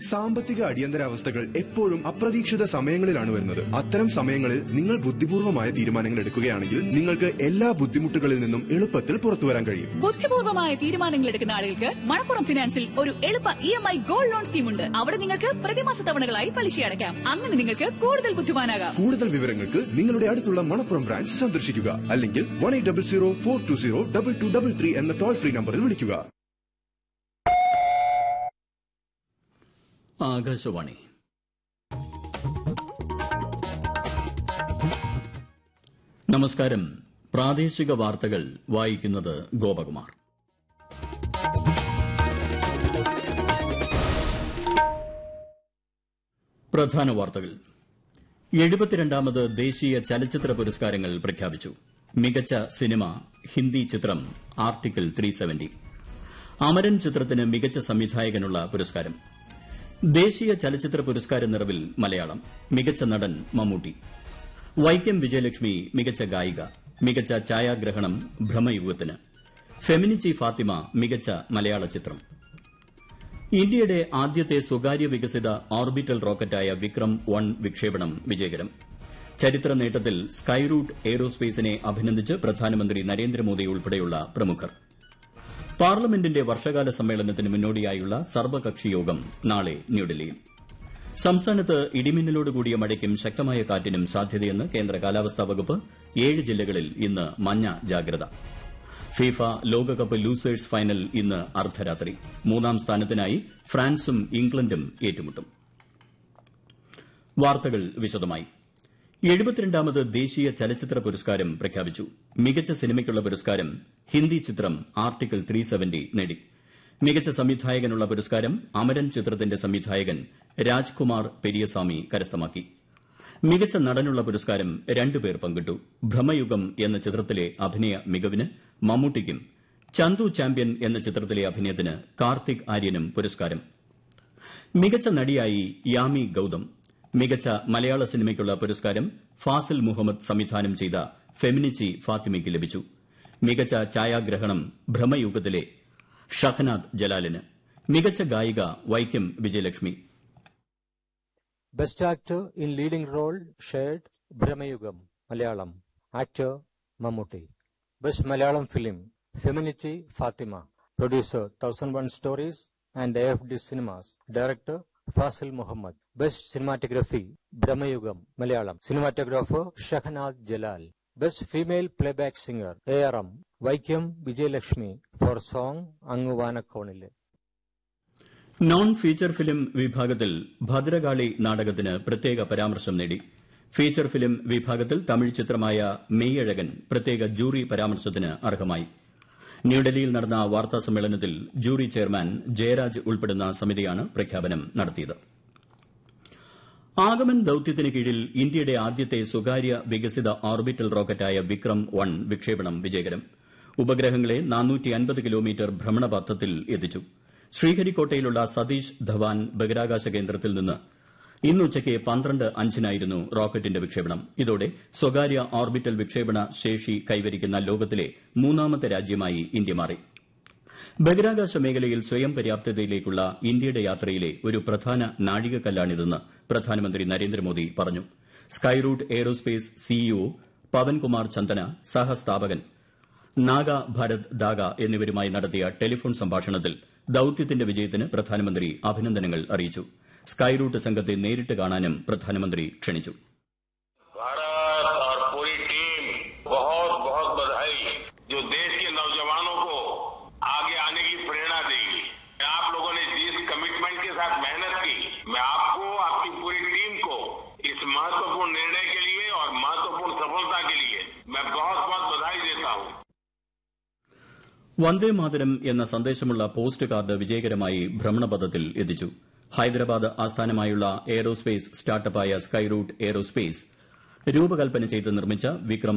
സാമ്പത്തിക അടിയന്തരാവസ്ഥകൾ എപ്പോഴും അപ്രതീക്ഷിത സമയങ്ങളിലാണ് വരുന്നത് അത്തരം സമയങ്ങളിൽ നിങ്ങൾ ബുദ്ധിപൂർവമായ തീരുമാനങ്ങൾ എടുക്കുകയാണെങ്കിൽ നിങ്ങൾക്ക് എല്ലാ ബുദ്ധിമുട്ടുകളിൽ നിന്നും എളുപ്പത്തിൽ പുറത്തു വരാൻ കഴിയും ബുദ്ധിപൂർവമായ തീരുമാനങ്ങൾ എടുക്കുന്ന ആളുകൾക്ക് മണപ്പുറം ഫിനാൻസിൽ ഒരു എളുപ്പ E M I gold loan scheme ഉണ്ട് അവിടെ നിങ്ങൾക്ക് പ്രതിമാസ തവണകളായി പലിശ അടയ്ക്കാം അങ്ങനെ നിങ്ങൾക്ക് കൂടുതൽ ബുദ്ധിമാനാകാം കൂടുതൽ വിവരങ്ങൾക്ക് നിങ്ങളുടെ അടുത്തുള്ള മണപ്പുറം ബ്രാഞ്ച് സന്ദർശിക്കുക അല്ലെങ്കിൽ one eight double zero four two zero double two double three എന്ന ടോൾ ഫ്രീ നമ്പറിൽ വിളിക്കുക ആകാശവാണി നമസ്കാരം പ്രാദേശിക വാർത്തകൾ വായിക്കുന്നത് ഗോപകുമാർ പ്രധാന വാർത്തകൾ എഴുപത്തിരണ്ടാമത് ദേശീയ ചലച്ചിത്ര പുരസ്കാരങ്ങൾ പ്രഖ്യാപിച്ചു മികച്ച സിനിമ ഹിന്ദി ചിത്രം ആർട്ടിക്കിൾ ത്രീ സെവന്റി അമരൻ ചിത്രത്തിന് മികച്ച സംവിധായകനുള്ള പുരസ്കാരം ദേശീയ ചലച്ചിത്ര പുരസ്കാര നിറവിൽ മലയാളം മികച്ച നടൻ മമ്മൂട്ടി വൈക്കം വിജയലക്ഷ്മി മികച്ച ഗായിക മികച്ച ഛായാഗ്രഹണം ഭ്രമയുഗത്തിന് ഫെമിനിച്ചി ഫാത്തിമ മികച്ച മലയാള ചിത്രം ഇന്ത്യയുടെ ആദ്യത്തെ സ്വകാര്യ വികസിത ഓർബിറ്റൽ റോക്കറ്റായ വിക്രം വൺ വിക്ഷേപണം വിജയകരം ചരിത്ര നേട്ടത്തിൽ സ്കൈറൂട്ട് എയ്റോസ്പേസിനെ അഭിനന്ദിച്ച് പ്രധാനമന്ത്രി നരേന്ദ്രമോദി ഉൾപ്പെടെയുള്ള പ്രമുഖർ പാർലമെന്റിന്റെ വർഷകാല സമ്മേളനത്തിന് മുന്നോടിയായുള്ള സർവകക്ഷി യോഗം നാളെ ന്യൂഡൽഹിയിൽ സംസ്ഥാനത്ത് ഇടിമിന്നലോട് കൂടിയ മഴയ്ക്കും ശക്തമായ കാറ്റിനും സാധ്യതയെന്ന് കേന്ദ്ര കാലാവസ്ഥാ വകുപ്പ് ഏഴ് ജില്ലകളിൽ ഇന്ന് മഞ്ഞ ജാഗ്രത ഫിഫ ലോകകപ്പ് ലൂസേഴ്സ് ഫൈനൽ ഇന്ന് അർദ്ധരാത്രി മൂന്നാം സ്ഥാനത്തിനായി ഫ്രാൻസും ഇംഗ്ലണ്ടും ഏറ്റുമുട്ടും വാർത്തകൾ വിശദമായി എഴുപത്തിരണ്ടാമത് ദേശീയ ചലച്ചിത്ര പുരസ്കാരം പ്രഖ്യാപിച്ചു മികച്ച സിനിമയ്ക്കുള്ള പുരസ്കാരം ഹിന്ദി ചിത്രം ആർട്ടിക്കിൾ ത്രീ സെവന്റി നേടി മികച്ച സംവിധായകനുള്ള പുരസ്കാരം അമരൻ ചിത്രത്തിന്റെ സംവിധായകൻ രാജ്കുമാർ പെരിയസ്വാമി കരസ്ഥമാക്കി മികച്ച നടനുള്ള പുരസ്കാരം രണ്ടുപേർ പങ്കിട്ടു ഭ്രമയുഗം എന്ന ചിത്രത്തിലെ അഭിനയ മികവിന് മമ്മൂട്ടിക്കും ചന്തു ചാമ്പ്യൻ എന്ന ചിത്രത്തിലെ അഭിനയത്തിന് കാർത്തിക് ആര്യനും പുരസ്കാരം മികച്ച നടിയായി യാമി ഗൌതം മികച്ച മലയാള സിനിമയ്ക്കുള്ള പുരസ്കാരം ഫാസിൽ മുഹമ്മദ് സംവിധാനം ചെയ്ത ഫെമിനിച്ചി ഫാത്തിമയ്ക്ക് ലഭിച്ചു മികച്ച ഛായാഗ്രഹണം ഭ്രമയുഗത്തിലെ ഷഹനാദ് ജലാലിന് മികച്ച ഗായിക Vaikom Vijayalakshmi Best actor in leading role shared Brahmayugam, Malayalam. Actor Mammootty. Best Malayalam film Femininity Fatima. Producer 1001 Stories and AFD Cinemas. Director Fasil Muhammad. Best cinematography Brahmayugam, Malayalam. Cinematographer Shahnad Jalal. Best female playback singer ARM Vaikam Vijayalakshmi for song Anguvanakonile. Non feature film വിഭാഗത്തിൽ ഭദ്രകാളി നാടകത്തിന് പ്രത്യേക പരാമർശം നേടി feature film വിഭാഗത്തിൽ തമിഴ് ചിത്രമായ മെയ്യഴകൻ പ്രത്യേക jury പരാമർശത്തിന് അർഹമായി ന്യൂഡൽഹിയിൽ നടന്ന വാർത്താ സമ്മേളനത്തിൽ ജൂറി ചെയർമാൻ ജയരാജ് ഉൾപ്പെടുന്ന സമിതിയാണ് പ്രഖ്യാപനം നടത്തിയത് ആഗമൻ ദൌത്യത്തിന് കീഴിൽ ഇന്ത്യയുടെ ആദ്യത്തെ സ്വകാര്യ വികസിത ഓർബിറ്റൽ റോക്കറ്റായ വിക്രം വൺ വിക്ഷേപണം വിജയകരം ഉപഗ്രഹങ്ങളെ കിലോമീറ്റർ ഭ്രമണപഥത്തിൽ എത്തിച്ചു ശ്രീഹരിക്കോട്ടയിലുള്ള സതീഷ് ധവാൻ ബഹിരാകാശ കേന്ദ്രത്തിൽ നിന്ന് ഇന്ന് ഉച്ചയ്ക്ക് പന്ത്രണ്ട് അഞ്ചിനായിരുന്നു റോക്കറ്റിന്റെ വിക്ഷേപണം ഇതോടെ സ്വകാര്യ ഓർബിറ്റൽ വിക്ഷേപണ ശേഷി കൈവരിക്കുന്ന ലോകത്തിലെ മൂന്നാമത്തെ രാജ്യമായി ഇന്ത്യ മാറി ബഹിരാകാശ മേഖലയിൽ സ്വയം പര്യാപ്തതയിലേക്കുള്ള ഇന്ത്യയുടെ യാത്രയിലെ ഒരു പ്രധാന നാഴികക്കല്ലാണിതെന്ന് പ്രധാനമന്ത്രി നരേന്ദ്രമോദി പറഞ്ഞു Skyroot Aerospace CEO Pavan Kumar Chandana സഹസ്ഥാപകൻ നാഗ ഭാരത് ദാഗ എന്നിവരുമായി നടത്തിയ ടെലിഫോൺ സംഭാഷണത്തിൽ ദൌത്യത്തിന്റെ വിജയത്തിന് പ്രധാനമന്ത്രി അഭിനന്ദനങ്ങൾ അറിയിച്ചു സ്കൈറൂട്ട് സംഘത്തെ നേരിട്ട് കാണാനും പ്രധാനമന്ത്രി ക്ഷണിച്ചു भारत और पूरी टीम बहुत बहुत बधाई जो देश के नौजवानों को आगे आने की प्रेरणा देगी आप लोगों ने जिस कमिटमेंट के साथ मेहनत की मैं आपको आपकी पूरी टीम को इस महत्वपूर्ण निर्णय के लिए और महत्वपूर्ण सफलता के लिए मैं बहुत बहुत बधाई देता हूं വന്ദേ മാതരം എന്ന സന്ദേശമുള്ള പോസ്റ്റ് കാർഡ് വിജയകരമായി ഭ്രമണപഥത്തിൽ എത്തിച്ചു ഹൈദരാബാദ് ആസ്ഥാനമായുള്ള എയ്റോസ്പേസ് സ്റ്റാർട്ടപ്പായ സ്കൈറൂട്ട് എയ്റോസ്പേസ് രൂപകൽപ്പന ചെയ്ത് നിർമ്മിച്ച വിക്രം